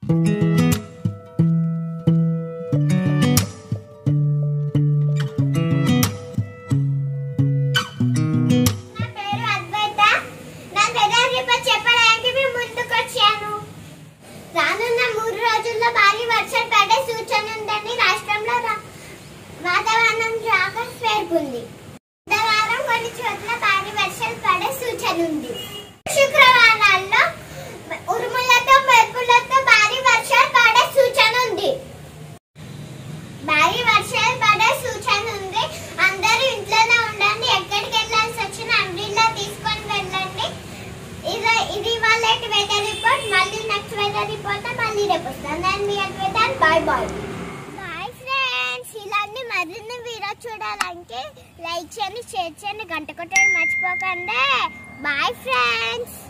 నా పేరు అద్వైత నా వెదర్ రిపోర్ట్ చెప్పడానికి మేము ముందుకొచ్చాను రానున్న మూడు రోజుల్లో భారీ వర్షాలు పడే సూచన ఉందని రాష్ట్రంలో రా- వాతావరణం శాఖ పేర్కొంది బుధవారం కొన్ని చోట్ల భారీ వర్షాలు పడే సూచన ఉంది శుక్రవారాల్లో ఉరుములతో మెరుపులతో భారీ వర్షాలు పడే సూచన ఉంది భారీ వర్షాలు పడే సూచన ఉంది అందరూ ఇంట్లోనే ఉండండి ఎక్కడికి వెళ్ళాల్సి వచ్చిన అంబ్రిల్లా తీసుకొని వెళ్ళండి ఇది ఇది వాళ్ళ వెదర్ రిపోర్ట్ మళ్ళీ నెక్స్ట్ వెదర్ రిపోర్ట్ మళ్ళీ రేపు వస్తాను నేను మీ Advaitan bye bye bye friends ఇలాంటి మరిన్ని వీడియో చూడాలంటే లైక్ చేయండి షేర్ చేయండి గంట కొట్టడం మర్చిపోకండి బాయ్ ఫ్రెండ్స్